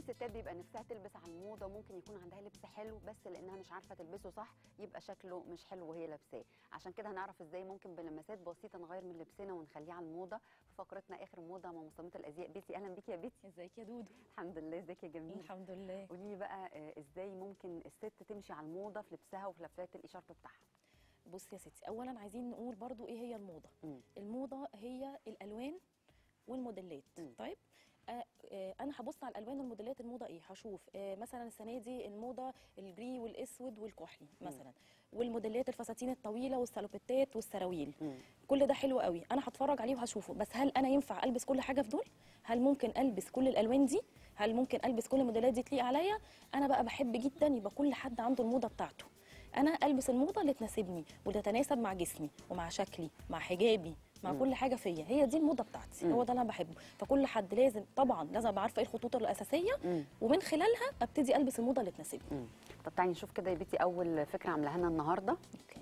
ستات بيبقى نفسها تلبس على الموضه وممكن يكون عندها لبس حلو بس لانها مش عارفه تلبسه صح يبقى شكله مش حلو وهي لابساه عشان كده هنعرف ازاي ممكن بلمسات بسيطه نغير من لبسنا ونخليه على الموضه في فقرتنا اخر موضه مع مصممه الازياء بيتي اهلا بيكي يا بيتي ازيك يا دودو الحمد لله ازيك يا جميل الحمد لله قولي لي بقى آه، ازاي ممكن الست تمشي على الموضه في لبسها وفي لفات الاشارب بتاعها بصي يا ستي اولا عايزين نقول برضو ايه هي الموضه مم. الموضه هي الالوان والموديلات مم. طيب آه آه انا هبص على الالوان والموديلات الموضه ايه هشوف آه مثلا السنه دي الموضه الجري والاسود والكحلي مثلا والموديلات الفساتين الطويله والسالوبيتات والسراويل مم. كل ده حلو قوي انا هتفرج عليه وهشوفه بس هل انا ينفع البس كل حاجه في دول هل ممكن البس كل الالوان دي هل ممكن البس كل الموديلات دي تليق عليا انا بقى بحب جدا يبقى كل حد عنده الموضه بتاعته انا البس الموضه اللي تناسبني واللي تتناسب مع جسمي ومع شكلي مع حجابي مع كل حاجه فيا هي دي الموضه بتاعتي مم. هو ده اللي انا بحبه فكل حد لازم طبعا لازم ابقى عارفه ايه الخطوط الاساسيه مم. ومن خلالها ابتدي البس الموضه اللي تناسبني مم. طب تعالي نشوف كده يا بيتي اول فكره عاملاها لنا النهارده اوكي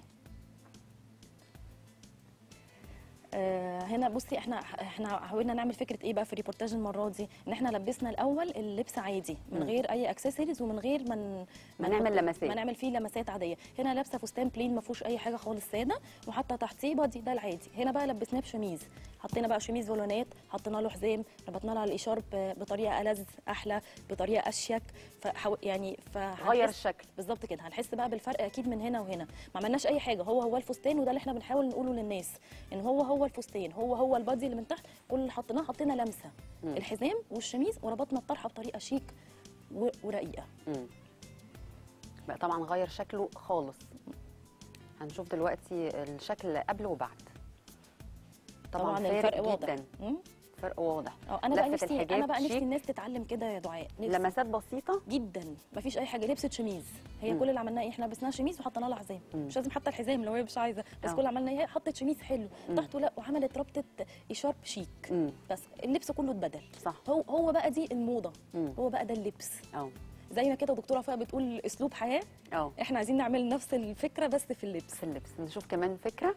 آه هنا بصي احنا احنا حاولنا نعمل فكره ايه بقى في الريبورتاج المره دي ان احنا لبسنا الاول اللبس عادي من مم. غير اي اكسسوارز ومن غير ما من ما نعمل لمسات. ما نعمل فيه لمسات عاديه هنا لابسه فستان بلين ما فيهوش اي حاجه خالص ساده وحتى تحتيه بادي ده العادي هنا بقى لبسناه بشميز حطينا بقى شميز فولونات حطينا له حزام ربطنا له على الاشارب بطريقه ألذ احلى بطريقه اشيك فحو يعني فهنحس- غير الشكل. بالظبط كده هنحس بقى بالفرق اكيد من هنا وهنا ما عملناش اي حاجه هو هو الفستان وده اللي احنا بنحاول نقوله للناس ان هو هو الفستان هو هو البادي اللي من تحت كل اللي حطيناه حطينا لمسه مم. الحزام والشميز وربطنا الطرحه بطريقه شيك و- ورقيقه مم. بقى طبعا غير شكله خالص هنشوف دلوقتي الشكل قبل وبعد طبعا, طبعا فارق الفرق واضح جدا مم. فرق واضح اه انا بقى لفة نفسي الحجاب انا بقى نفسي شيك. الناس تتعلم كده يا دعاء نفسي. لمسات بسيطه جدا مفيش اي حاجه لبست شميز هي مم. كل اللي عملناه ايه احنا لبسناها شميز وحطينا لها حزام مم. مش لازم حتى الحزام لو هي مش عايزه بس آه. كل اللي عملناه ايه حطت شميز حلو تحته لا وعملت ربطه اشارب شيك مم. بس اللبس كله اتبدل صح. هو هو بقى دي الموضه مم. هو بقى ده اللبس اه زي ما كده دكتوره وفاء بتقول اسلوب حياه اه احنا عايزين نعمل نفس الفكره بس في اللبس في اللبس نشوف كمان فكره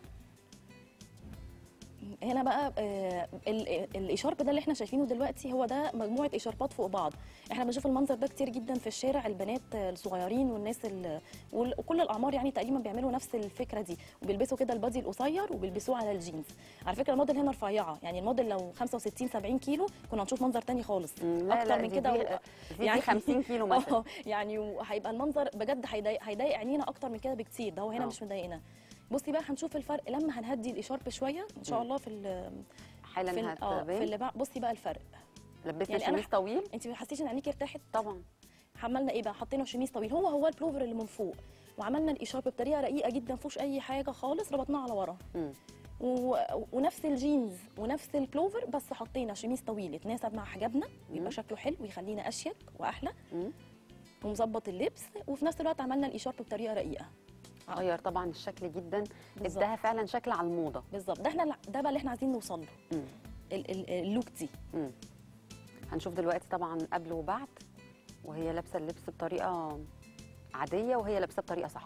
هنا بقى آه ال- الاشارب ده اللي احنا شايفينه دلوقتي هو ده مجموعه اشاربات فوق بعض احنا بنشوف المنظر ده كتير جدا في الشارع البنات آه، الصغيرين والناس ال- وال- وكل الاعمار يعني تقريبا بيعملوا نفس الفكره دي وبيلبسوا كده البادي القصير وبيلبسوه على الجينز على فكره الموديل هنا رفيعه يعني الموديل لو 65 70 كيلو كنا هنشوف منظر تاني خالص مم، لا، اكتر لا، من دي- كده دي- و- دي- دي 50 كيلو مثلا. اه يعني وهيبقى المنظر بجد هيضايق هيضايق عينينا اكتر من كده بكتير ده هو هنا اه. مش مضايقنا بصي بقى هنشوف الفرق لما هنهدي الاشارب شويه ان شاء مم. الله في ال حالا في ال- اه في هتبان اللي بقى بصي بقى الفرق لبسنا يعني أنا شميز ح- طويل انت ما حسيتيش ان عينيكي ارتاحت طبعا عملنا ايه بقى حطينا شميز طويل هو هو البلوفر اللي من فوق وعملنا الاشارب بطريقه رقيقه جدا مفيهوش اي حاجه خالص ربطناه على ورا مم. و... ونفس الجينز ونفس البلوفر بس حطينا شميز طويل يتناسب مع حجابنا مم. ويبقى شكله حلو ويخلينا اشيك واحلى مم. ومظبط اللبس وفي نفس الوقت عملنا الاشارب بطريقه رقيقه غير طبعا الشكل جدا بالظبط. اداها فعلا شكل على الموضه بالظبط ده احنا ده بقى اللي احنا عايزين نوصل له مم. ال- ال- اللوك دي مم. هنشوف دلوقتي طبعا قبل وبعد وهي لابسه اللبس بطريقه عاديه وهي لابسه بطريقه صح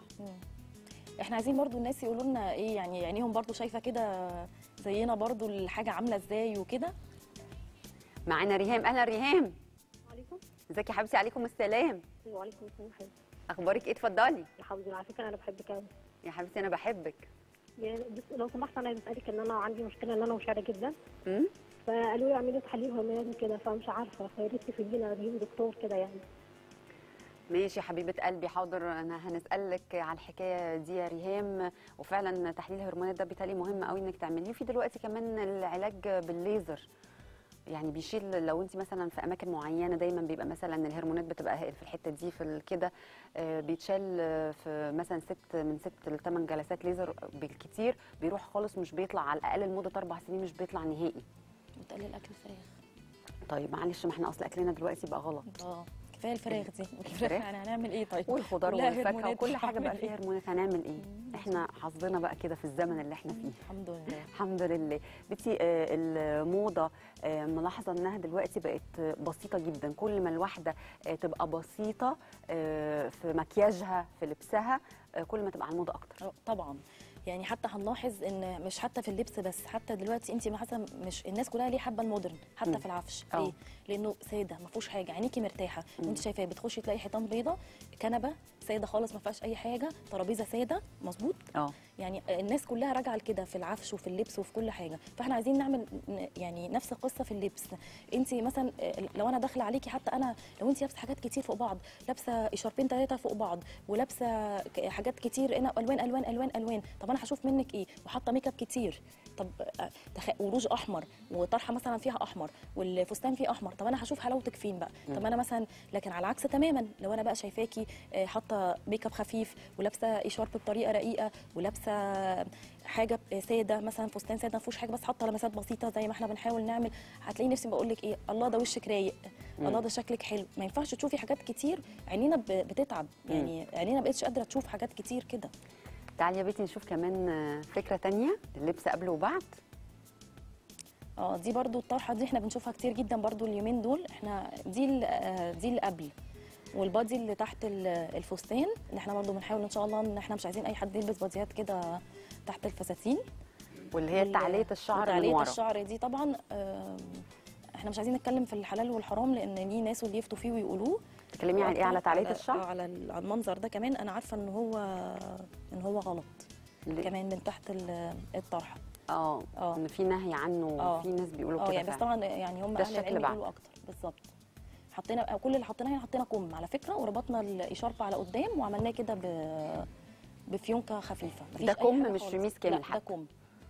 احنا عايزين برضو الناس يقولوا لنا ايه يعني عينيهم برضو شايفه كده زينا برضو الحاجه عامله ازاي وكده معانا ريهام اهلا ريهام عليكم ازيك يا حبيبتي عليكم السلام وعليكم السلام حبيبي اخبارك ايه اتفضلي يا حبيبي على فكره انا بحبك قوي يا حبيبتي انا بحبك يعني بس لو سمحت انا عايزه اسالك ان انا عندي مشكله ان انا مشعره جدا امم فقالوا لي اعملي تحاليل هرمونات وكده فمش عارفه فيا ريت تفيدينا اجيب دكتور كده يعني ماشي يا حبيبه قلبي حاضر انا هنسالك على الحكايه دي يا ريهام وفعلا تحليل الهرمونات ده بالتالي مهم قوي انك تعمليه في دلوقتي كمان العلاج بالليزر يعني بيشيل لو انت مثلا في اماكن معينه دايما بيبقى مثلا الهرمونات بتبقى في الحته دي في ال- كده آه، بيتشال آه، في مثلا ست من ست لثمان جلسات ليزر بالكتير بيروح خالص مش بيطلع على الاقل لمده اربع سنين مش بيطلع نهائي وتقلل اكل الفراخ طيب معلش ما احنا اصل اكلنا دلوقتي بقى غلط اه كفايه الفراخ دي الفراخ؟ الفراخ يعني هنعمل ايه طيب والخضار كلها والفاكهه هرمونات، وكل حاجه بقى هعمل فيها إيه؟ هرمونات هنعمل ايه احنا حظنا بقى كده في الزمن اللي احنا فيه الحمد لله الحمد لله بنتي آه، الموضه آه، ملاحظه انها دلوقتي بقت بسيطه جدا كل ما الواحده آه، تبقى بسيطه آه، في مكياجها في لبسها آه، كل ما تبقى على الموضه اكتر آه، طبعا يعني حتى هنلاحظ ان مش حتى في اللبس بس حتى دلوقتي انت مثلا مش الناس كلها ليه حابه المودرن حتى مم. في العفش أه. ليه لانه ساده ما فيهوش حاجه عينيكي مرتاحه انت شايفاه بتخشي تلاقي حيطان بيضه كنبه ساده خالص ما فيهاش اي حاجه ترابيزه ساده مظبوط اه يعني الناس كلها راجعه لكده في العفش وفي اللبس وفي كل حاجه فاحنا عايزين نعمل ن- يعني نفس القصه في اللبس انت مثلا لو انا داخله عليكي حتى انا لو انت لابسه حاجات كتير فوق بعض لابسه اشاربين ثلاثه فوق بعض ولابسه ك- حاجات كتير هنا الوان الوان الوان الوان طب انا هشوف منك ايه وحاطه ميك اب كتير طب آه، تخ... وروج احمر وطرحه مثلا فيها احمر والفستان فيه احمر طب انا هشوف حلاوتك فين بقى طب انا مثلا لكن على العكس تماما لو انا بقى شايفاكي آه، حاطه ميك اب خفيف ولابسه اشارب بطريقه رقيقه ولابسه حاجه ساده مثلا فستان ساده ما فيهوش حاجه بس حاطه لمسات بسيطه زي ما احنا بنحاول نعمل هتلاقي نفسي بقول لك ايه الله ده وشك رايق الله ده شكلك حلو ما ينفعش تشوفي حاجات كتير عينينا ب- بتتعب يعني عينينا ما بقتش قادره تشوف حاجات كتير كده تعالي يا بيتي نشوف كمان آه، فكره تانية اللبس قبل وبعد اه دي برضو الطرحه دي احنا بنشوفها كتير جدا برضو اليومين دول احنا دي ال- آه، دي اللي قبل والبادي اللي تحت ال- الفستان اللي احنا برضو بنحاول ان شاء الله ان احنا مش عايزين اي حد يلبس باديات كده تحت الفساتين واللي هي وال- تعليه الشعر من وتعلية ورا الشعر دي طبعا آم، احنا مش عايزين نتكلم في الحلال والحرام لان ليه ناس واللي يفتوا فيه ويقولوه تكلمي عن ايه على تعليه على- الشعر على ال- على المنظر ده كمان انا عارفه ان هو ان هو غلط ليه؟ كمان من تحت ال- الطرحه اه آه. ان في نهي عنه آه. وفي ناس بيقولوا اه كده يعني بس فعلا. طبعا يعني هم ده اهل الشكل العلم بعد. يقولوا اكتر بالظبط حطينا أو كل اللي حطيناه هنا حطينا كم على فكره وربطنا الاشارب على قدام وعملناه كده ب بفيونكه خفيفه مفيش ده أي كم حاجة مش خالص. شميس كامل لا ده حتى. كم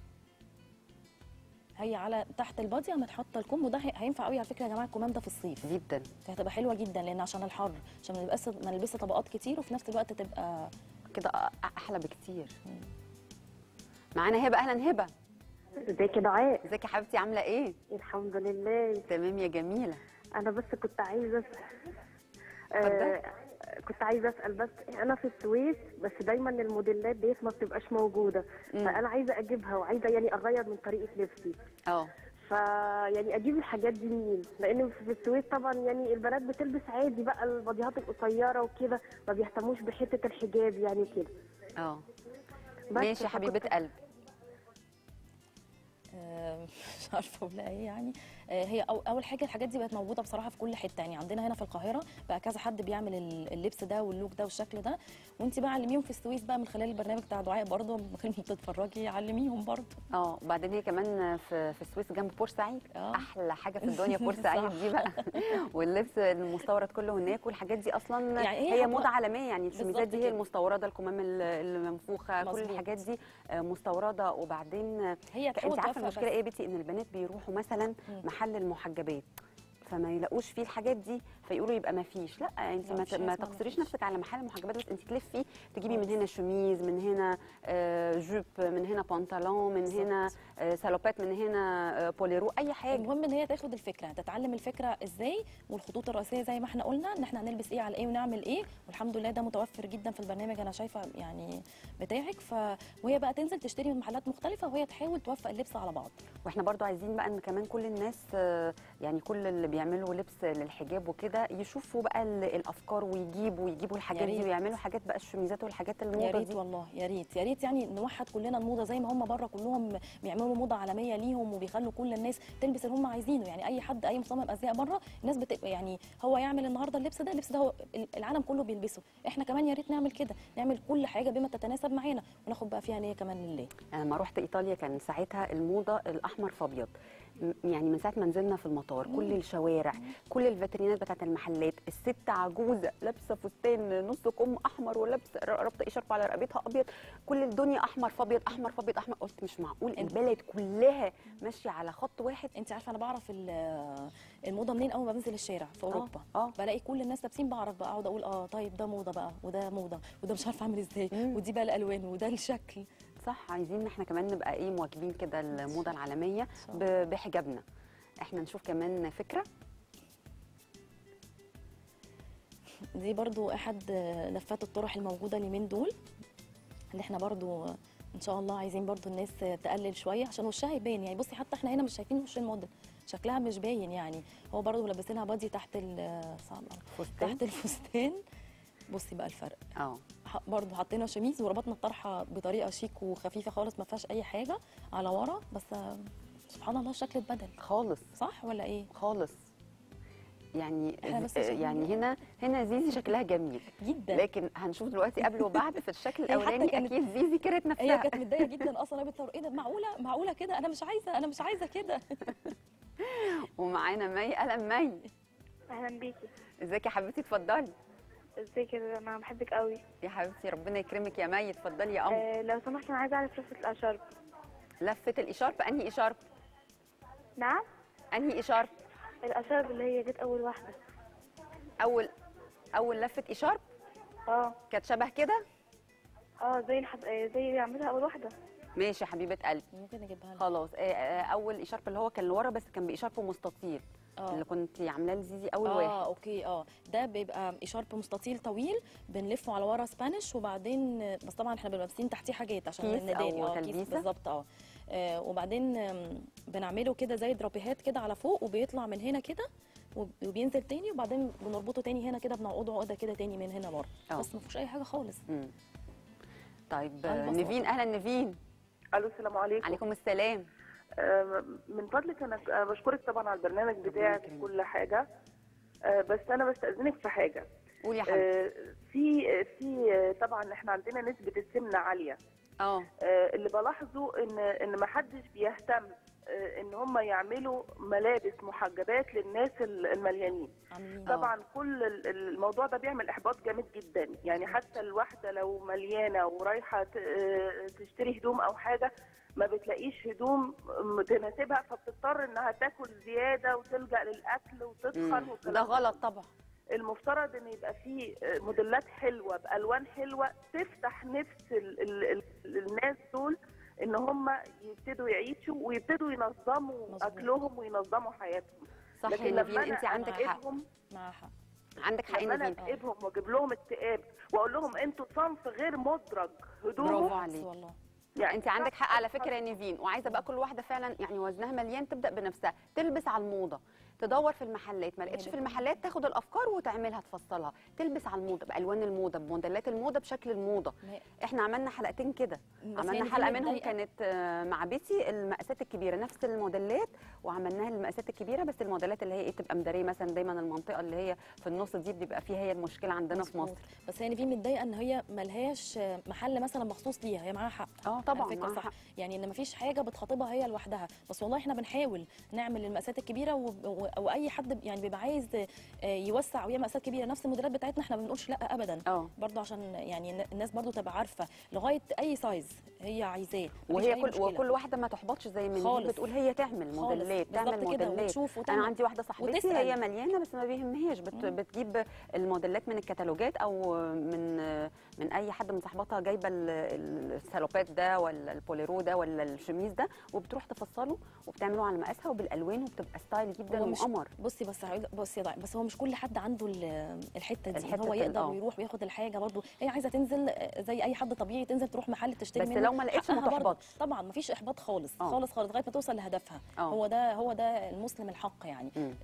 هي على تحت البادي قامت حاطه الكم وده هي- هينفع قوي على فكره يا جماعه الكمام ده في الصيف جدا دي هتبقى حلوه جدا لان عشان الحر عشان ما نلبس ما نلبسش طبقات كتير وفي نفس الوقت تبقى كده أ- احلى بكتير معانا هبه اهلا هبه ازيك يا دعاء ازيك يا حبيبتي عامله ايه الحمد لله تمام يا جميله انا بس كنت عايزه اسال اتفضل. آه كنت عايزه اسال بس انا في السويس بس دايما الموديلات ديت ما بتبقاش موجوده مم. فانا عايزه اجيبها وعايزه يعني اغير من طريقه لبسي اه فيعني اجيب الحاجات دي منين لان في السويس طبعا يعني البنات بتلبس عادي بقى الباديهات القصيره وكده ما بيهتموش بحته الحجاب يعني كده اه بس ماشي يا فكنت- حبيبه قلبي آه، مش عارفه اقول ايه يعني آه، هي أو اول حاجه الحاجات دي بقت موجوده بصراحه في كل حته يعني عندنا هنا في القاهره بقى كذا حد بيعمل ال- اللبس ده واللوك ده والشكل ده وانت بقى علميهم في السويس بقى من خلال البرنامج بتاع دعاء برضه من خلال ما بتتفرجي علميهم برضه اه وبعدين هي كمان في في السويس جنب بورسعيد آه. احلى حاجه في الدنيا بورسعيد دي بقى واللبس المستورد كله هناك والحاجات دي اصلا يعني هي هي هتبقى- موضه عالميه يعني الشميزات بالظبط دي هي كده. المستورده الكمام ال- المنفوخه كل مظبوط. الحاجات دي آه، مستورده وبعدين آه، هي تحاول انت عارفه توفق المشكله بس. ايه يا بنتي ان البنات بيروحوا مثلا محل المحجبات فما يلاقوش فيه الحاجات دي فيقولوا يبقى ما فيش لا انت لا، ما, مفيش ما حاجة اسمها تقصريش مفيش. نفسك على محل المحجبات بس انت تلفي تجيبي من هنا شميز من هنا آه، جوب من هنا بنطلون من بالظبط. هنا آه، سالوبات من هنا آه، بوليرو اي حاجه المهم ان هي تاخد الفكره تتعلم الفكره ازاي والخطوط الرئيسيه زي ما احنا قلنا ان احنا هنلبس ايه على ايه ونعمل ايه والحمد لله ده متوفر جدا في البرنامج انا شايفه يعني بتاعك ف وهي بقى تنزل تشتري من محلات مختلفه وهي تحاول توفق اللبس على بعض واحنا برضو عايزين بقى ان كمان كل الناس آه، يعني كل اللي بيعملوا لبس للحجاب وكده يشوفوا بقى ال- الافكار ويجيبوا ويجيبوا الحاجات دي ريت. ويعملوا حاجات بقى الشميزات والحاجات يا الموضه ريت دي والله يا ريت يا ريت يعني نوحد كلنا الموضه زي ما هم بره كلهم بيعملوا موضه عالميه ليهم وبيخلوا كل الناس تلبس اللي هم عايزينه يعني اي حد اي مصمم ازياء بره الناس بتبقى يعني هو يعمل النهارده اللبس ده اللبس ده هو العالم كله بيلبسه احنا كمان يا ريت نعمل كده نعمل كل حاجه بما تتناسب معانا وناخد بقى فيها نيه كمان لله انا لما رحت ايطاليا كان ساعتها الموضه الاحمر في ابيض م- يعني من ساعه ما نزلنا في المطار كل الشوارع كل الفاترينات بتاعت المحلات الست عجوزه لابسه فستان نص كم احمر ولابسه ر- رابطه اشارب على رقبتها ابيض كل الدنيا احمر في ابيض احمر في ابيض احمر قلت مش معقول البلد كلها ماشيه على خط واحد انت عارفه انا بعرف ال- الموضه منين اول ما بنزل الشارع في اوروبا آه. بلاقي كل الناس لابسين بعرف بقى اقعد اقول اه طيب ده موضه بقى وده موضه وده مش عارفه اعمل ازاي مم. ودي بقى الالوان وده الشكل صح عايزين ان احنا كمان نبقى ايه مواكبين كده الموضه العالميه صح. ب- بحجابنا احنا نشوف كمان فكره دي برضو احد لفات الطرح الموجوده اليومين دول اللي احنا برضو ان شاء الله عايزين برضو الناس تقلل شويه عشان وشها يبان يعني بصي حتى احنا هنا مش شايفين وش الموديل شكلها مش باين يعني هو برضو ملبسينها بادي تحت ال صعب أوي. فستان تحت الفستان بصي بقى الفرق اه ح- برضه حطينا شميز وربطنا الطرحه بطريقه شيك وخفيفه خالص ما فيهاش اي حاجه على ورا بس آه، سبحان الله الشكل اتبدل خالص صح ولا ايه خالص يعني إحنا بس آه، عشان- يعني هنا هنا زيزي شكلها جميل جدا لكن هنشوف دلوقتي قبل وبعد في الشكل هي حتى الاولاني كانت- اكيد زيزي كانت هي نفسها كانت متضايقه جدا اصلا هي بتصور ايه ده معقوله معقوله كده انا مش عايزه انا مش عايزه كده ومعانا مي قلم مي اهلا بيكي ازيك يا حبيبتي اتفضلي ازيك يا انا بحبك قوي يا حبيبتي ربنا يكرمك يا مي اتفضلي يا قمر آه لو سمحت انا عايزه اعرف لفه الاشارب لفه الاشارب انهي اشارب نعم انهي اشارب الاشارب اللي هي جت اول واحده اول اول لفه اشارب اه كانت شبه كده اه زي الحب... آه زي اللي عملها اول واحده ماشي يا حبيبه قلبي ممكن نجيبها لك خلاص آه، آه، اول اشارب اللي هو كان لورا بس كان باشارب مستطيل اه اللي كنت عاملاه لزيزي اول اه واحد اوكي اه ده بيبقى اشارب مستطيل طويل بنلفه على ورا سبانيش وبعدين بس طبعا احنا بنبقى لابسين تحتيه حاجات عشان كيس نداري أو اه كيس تلبيسة؟ بالظبط اه آه، وبعدين آم، بنعمله كده زي درابيهات كده على فوق وبيطلع من هنا كده وب- وبينزل تاني وبعدين بنربطه تاني هنا كده بنعقده عقده كده تاني من هنا بره اه. بس ما فيهوش اي حاجه خالص مم. طيب على آه، البساطة. نيفين اهلا نيفين الو السلام عليكم عليكم السلام آه، من فضلك انا آه، بشكرك طبعا على البرنامج بتاعك يكرمك. وكل حاجه آه، بس انا بستاذنك في حاجه قولي يا حبيبتي آه، في في آه، طبعا احنا عندنا نسبه السمنه عاليه اه آه، اللي بلاحظه ان ان ما حدش بيهتم آه، ان هم يعملوا ملابس محجبات للناس ال- المليانين عاملين طبعا كل ال- الموضوع ده بيعمل احباط جامد جدا يعني حتى الواحده لو مليانه ورايحه ت- آه، تشتري هدوم او حاجه ما بتلاقيش هدوم تناسبها فبتضطر انها تاكل زياده وتلجا للاكل وتتخن مم. والكلام ده غلط طبعا المفترض ان يبقى فيه موديلات حلوه بالوان حلوه تفتح نفس ال ال ال الناس دول ان هم يبتدوا يعيشوا ويبتدوا ينظموا مظبوط. اكلهم وينظموا حياتهم صح لكن يا لما نيفين أنا انت عندك حق أراقبهم مع حق عندك حق يا لما انا نيفين اراقبهم واجيب لهم اكتئاب واقول لهم انتوا صنف غير مدرج برافو هدومه عليك والله يعني انت عندك حق على فكره يا نيفين وعايزه بقى كل واحده فعلا يعني وزنها مليان تبدا بنفسها تلبس على الموضه تدور في المحلات ما لقيتش في المحلات تاخد الافكار وتعملها تفصلها تلبس على الموضه بالوان الموضه بموديلات الموضه بشكل الموضه ما هي- احنا عملنا حلقتين كده بس هي عملنا نيفين حلقه منهم متضايقة. كانت آه، مع بيتي المقاسات الكبيره نفس الموديلات وعملناها المقاسات الكبيره بس الموديلات اللي هي ايه تبقى مداريه مثلا دايما المنطقه اللي هي في النص دي بيبقى فيها هي المشكله عندنا في مظبوط. مصر بس هي نيفين متضايقه ان هي ملهاش محل مثلا مخصوص ليها هي معاها حق اه على طبعا فكرة معاها صح حق. يعني ان مفيش حاجه بتخاطبها هي لوحدها بس والله احنا بنحاول نعمل المقاسات الكبيره و... و... واي حد يعني بيبقى عايز آه، يوسع ويعمل مقاسات كبيره نفس الموديلات بتاعتنا احنا ما بنقولش لا ابدا اه برضه عشان يعني الناس برضه تبقى عارفه لغايه اي سايز هي عايزاه مفيش وهي أي كل مشكلة. وكل واحده ما تحبطش زي ما نيفين خالص. بتقول هي تعمل خالص. موديلات بالظبط تعمل كده، موديلات وتشوف انا وتعمل عندي واحده صاحبتي وتسأل. هي مليانه بس ما بيهمهاش بت مم. بتجيب الموديلات من الكتالوجات او من من اي حد من صاحباتها جايبه ال- ال- السالوبات ده ولا البوليرو ده ولا الشميز ده وبتروح تفصله وبتعمله على مقاسها وبالالوان وبتبقى ستايل جدا هو مش- وقمر بصي بس هقول بصي يا ضايع بس هو مش كل حد عنده ال- الحته دي الحتة هو ال- يقدر آه. ويروح وياخد الحاجه برضه هي عايزه تنزل آه، زي اي حد طبيعي تنزل تروح محل تشتري بس منه لو ما لقيتش ما حقها برضه. تحبطش. طبعا مفيش احباط خالص آه. خالص خالص لغايه ما توصل لهدفها آه. هو ده هو ده المسلم الحق يعني مم.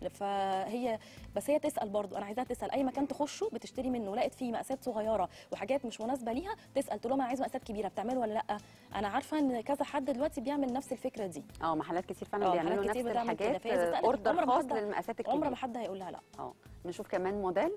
فهي بس هي تسال برضه انا عايزاها تسال اي مكان تخشه بتشتري منه لقيت فيه مقاسات صغيره وحاجات مش مناسبه ليها تسال تقول لهم انا عايزه مقاسات كبيره بتعملوا ولا لا انا عارفه ان كذا حد دلوقتي بيعمل نفس الفكره دي اه محلات كتير فعلا آه، بيعملوا محلات نفس كتير بتعمل كده، الحاجات فهي تسألك، عمر اوردر ما خاص حد- للمقاسات عمر ما الكبيره حد هيقول لها لا اه نشوف كمان موديل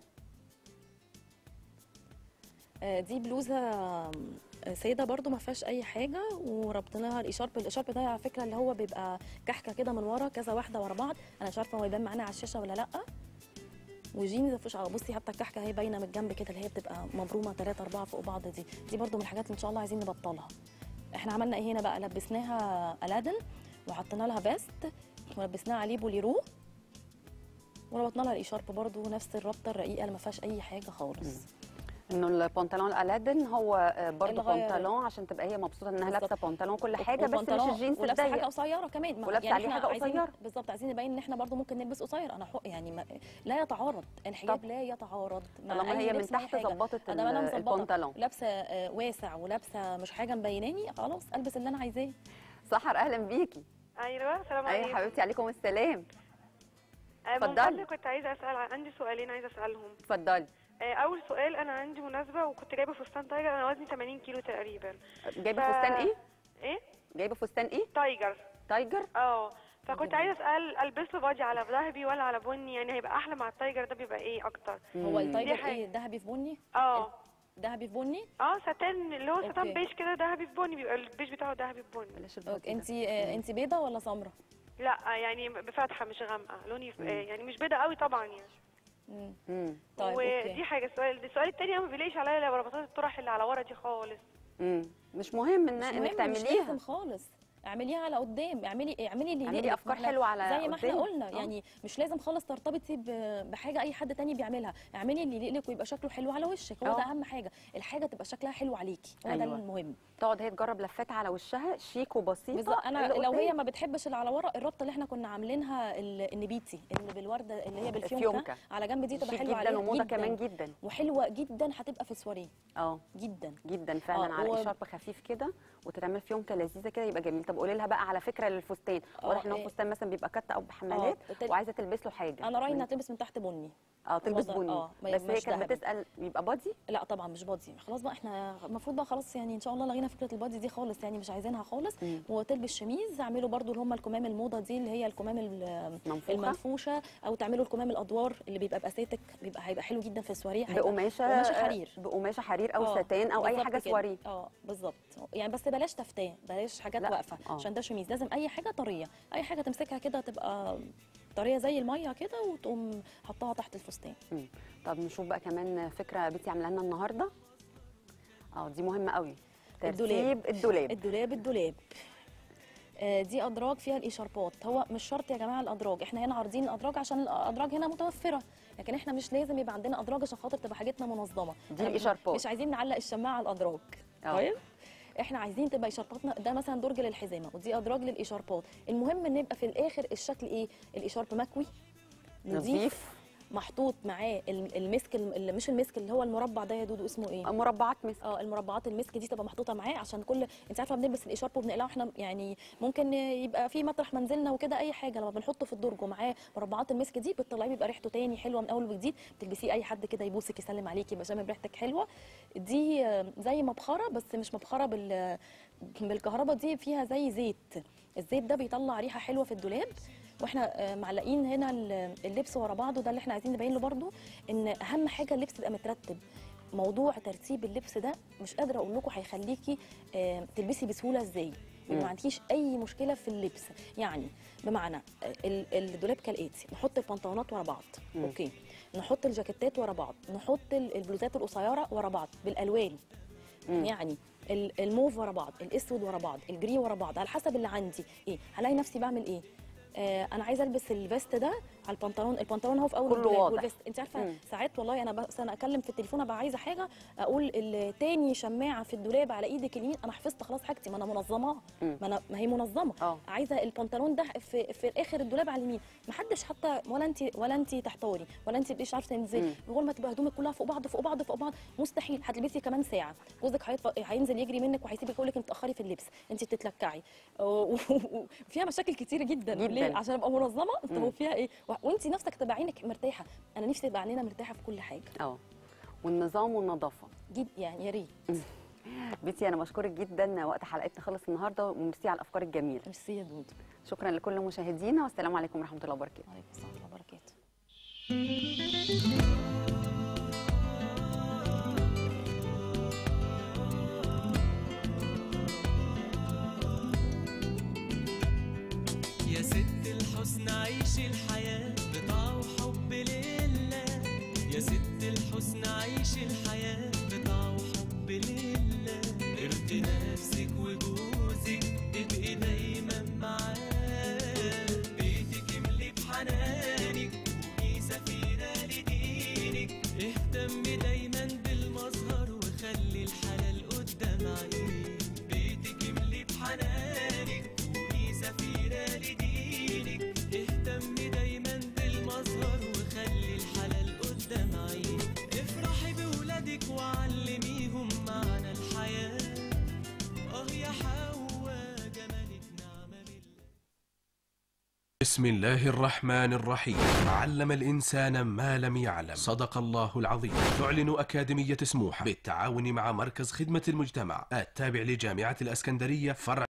آه، دي بلوزه آه، سيده برضو ما فيهاش اي حاجه وربطنا لها الاشارب الاشارب ده على فكره اللي هو بيبقى كحكه كده من ورا كذا واحده ورا بعض انا مش عارفه هو يبان معانا على الشاشه ولا لا وجينز مفيش اه بصي حتى الكحكه هي باينه من الجنب كده اللي هي بتبقى مبرومه ثلاثة أربعة فوق بعض دي دي برضو من الحاجات اللي ان شاء الله عايزين نبطلها احنا عملنا ايه هنا بقى لبسناها الادن وحطينا لها باست ولبسناها عليه بوليرو وربطنا لها الاشارب برضو نفس الربطه الرقيقه اللي ما فيهاش اي حاجه خالص انه البنطلون الالادن هو آه، برضه اللي غير- بنطلون عشان تبقى هي مبسوطه انها بالظبط. لابسه بنطلون كل حاجه بس مش وبنطلون- الجينز ولابسه حاجه الضيق قصيره كمان ما- ولابسة عليه إحنا حاجة عايزين- قصيرة. بالظبط عايزين نبين ان احنا برضو ممكن نلبس قصير انا حق يعني ما لا يتعارض الحجاب طب. لا يتعارض مع طالما أي هي من لبس مع أي تحت حاجة. ظبطت أنا أنا ال- مظبطة. البنطلون لابسه آه، واسع ولابسه مش حاجه مبيناني خلاص البس اللي انا عايزاه سحر اهلا بيكي ايوه السلام اي عليكم حبيبتي عليكم السلام آه، من اتفضلي. فضلك كنت عايزه اسال عن- عندي سؤالين عايزه اسالهم اتفضلي آه، اول سؤال انا عندي مناسبه وكنت جايبه فستان تايجر انا وزني 80 كيلو تقريبا جايبه ف- فستان ايه ايه جايبه فستان ايه تايجر تايجر اه فكنت عايزه اسال البسه بادي على ذهبي ولا على بني يعني هيبقى احلى مع التايجر ده بيبقى ايه اكتر هو مم. التايجر دي حاجة. ايه ذهبي في بني اه ذهبي في بني اه ساتان اللي هو أوكي. ساتان بيج كده ذهبي في بني بيبقى البيج بتاعه ذهبي في بني بلاش البطيء ده. انت انت بيضه ولا سمراء لا يعني بفاتحه مش غامقه لوني آه، يعني مش بيضه قوي طبعا يعني مم. مم. طيب ودي اوكي حاجه السؤال السؤال التاني انا ما بيلاقيش عليا الا ربطات الطرح اللي على ورا دي خالص مم. مش مهم ان مش انك مهم مش تعمليها لازم خالص اعمليها على قدام اعملي اعملي اللي اعملي يليق. أفكار ما إحنا- حلوة على زي ما احنا قدام. قلنا آه. يعني مش لازم خالص ترتبطي ب- بحاجه اي حد تاني بيعملها اعملي اللي يليق لك ويبقى شكله حلو على وشك هو آه. ده اهم حاجه الحاجه تبقى شكلها حلو عليكي هو ده أيوة. المهم تقعد هي تجرب لفات على وشها شيك وبسيطه بالظبط انا اللي لو هي قدام. ما بتحبش اللي على ورا الربطه اللي احنا كنا عاملينها ال- النبيتي اللي بالورده اللي هي بالفيونكه الفيونكة. على جنب دي تبقى شيك حلوه جدا عليها وموضه كمان جدا وحلوه جدا هتبقى في السواريه اه جدا جدا فعلا آه، على و- اشارب خفيف كده وتتعمل فيونكه لذيذه كده يبقى جميل طب قولي لها بقى على فكره للفستان آه، واضح ان هو إيه. فستان مثلا بيبقى كت او بحمالات آه، تل- وعايزه تلبس له حاجه انا رايي انها تلبس من تحت بني اه تلبس وضع- بني آه، ما بس هي يبقاش كانت ذهبي. بتسال يبقى بادي لا طبعا مش بادي خلاص بقى احنا المفروض بقى خلاص يعني ان شاء الله لغينا فكره البادي دي خالص يعني مش عايزينها خالص مم. وتلبس شميز اعملوا برضو اللي هم الكمام الموضه دي اللي هي الكمام ال- منفوخة؟ المنفوشه او تعملوا الكمام الادوار اللي بيبقى باساتك بيبقى هيبقى حلو جدا في السواريه هيبقى بقماشه قماشه حرير بقماشه حرير او آه، ساتان او اي بالظبط حاجه كده. سواري اه بالظبط يعني بس بلاش تفتان بلاش حاجات لا، واقفه آه. عشان ده شميز لازم اي حاجه طريه اي حاجه تمسكها كده تبقى طريه زي الميه كده وتقوم حطها تحت الفستان مم. طب نشوف بقى كمان فكره بيتي عامله لنا النهارده اه دي مهمه قوي الدولاب. ترتيب الدولاب الدولاب الدولاب آه، دي ادراج فيها الاشاربات هو مش شرط يا جماعه الادراج احنا هنا عارضين الادراج عشان الادراج هنا متوفره لكن احنا مش لازم يبقى عندنا ادراج عشان خاطر تبقى حاجتنا منظمه دي أنا الإشاربات. مش عايزين نعلق الشماعه على الادراج آه. طيب احنا عايزين تبقى اشارباتنا ده مثلا درج للحزامه ودي ادراج للاشاربات المهم ان يبقى في الاخر الشكل ايه الاشارب مكوي نظيف نظيف محطوط معاه الم- المسك اللي مش المسك اللي هو المربع ده يا دودو اسمه ايه مربعات مسك اه المربعات المسك دي تبقى محطوطه معاه عشان كل انت عارفه بنلبس الاشارب وبنقلعه احنا يعني ممكن يبقى في مطرح منزلنا وكده اي حاجه لما بنحطه في الدرج ومعاه مربعات المسك دي بتطلعيه بيبقى ريحته تاني حلوه من اول وجديد بتلبسيه اي حد كده يبوسك يسلم عليكي يبقى شامم ريحتك حلوه دي آه، زي مبخره بس مش مبخره بال بالكهرباء دي فيها زي زيت الزيت ده بيطلع ريحه حلوه في الدولاب واحنا آه، معلقين هنا ال- اللبس ورا بعضه ده اللي احنا عايزين نبين له برضو ان اهم حاجه اللبس يبقى مترتب موضوع ترتيب اللبس ده مش قادره اقول لكم هيخليكي آه، تلبسي بسهوله ازاي مم. ما عندكيش اي مشكله في اللبس يعني بمعنى آه، ال- الدولاب كالاتي نحط البنطلونات ورا بعض مم. اوكي نحط الجاكيتات ورا بعض نحط ال- البلوزات القصيره ورا بعض بالالوان مم. يعني ال- الموف ورا بعض الاسود ورا بعض الجري ورا بعض على حسب اللي عندي ايه هلاقي نفسي بعمل ايه آه انا عايزه البس الفيست ده على البنطلون البنطلون هو في اول كله الدولاب واضح. والفيست انت عارفه مم. ساعات والله انا بس انا اكلم في التليفون ابقى عايزه حاجه اقول التاني شماعه في الدولاب على ايدك اليمين انا حفظت خلاص حاجتي ما انا منظماها مم. ما انا ما هي منظمه اه عايزه البنطلون ده في في اخر الدولاب على اليمين ما حدش حتى ولا انت ولا انت تحتاري ولا انت مش عارفه مم. تنزلي بقول ما تبقى هدومك كلها فوق بعض فوق بعض فوق بعض مستحيل هتلبسي كمان ساعه جوزك هيطف- هينزل يجري منك وهيسيبك يقول لك انت تاخري في اللبس انت بتتلكعي وفيها مشاكل كتيره جدا, جداً. ليه عشان ابقى منظمه طب مم. وفيها ايه و- وانت نفسك تبقى عينك مرتاحه انا نفسي تبقى عينينا مرتاحه في كل حاجه اه والنظام والنظافه جد يعني يا ريت بيتي انا بشكرك جدا وقت حلقتنا خلص النهارده وميرسي على الافكار الجميله ميرسي يا دودو شكرا لكل مشاهدينا والسلام عليكم ورحمه الله وبركاته وعليكم السلام ورحمه الله وبركاته يا ست الحسن عيش الحياة بطاعة وحب لله يا ست الحسن عيش الحياة بطاعة وحب لله ارضي نفسك وجوزك تبقي دايما معاه بيتك املي بحنانك كوني سفيرة لدينك اهتمي دايما بالمظهر وخلي الحلال قدام عينيك بيتك املي بحنانك كوني سفيرة لدينك اهتمي دايما بسم الله الرحمن الرحيم علم الإنسان ما لم يعلم صدق الله العظيم تعلن أكاديمية سموحة بالتعاون مع مركز خدمة المجتمع التابع لجامعة الأسكندرية فرع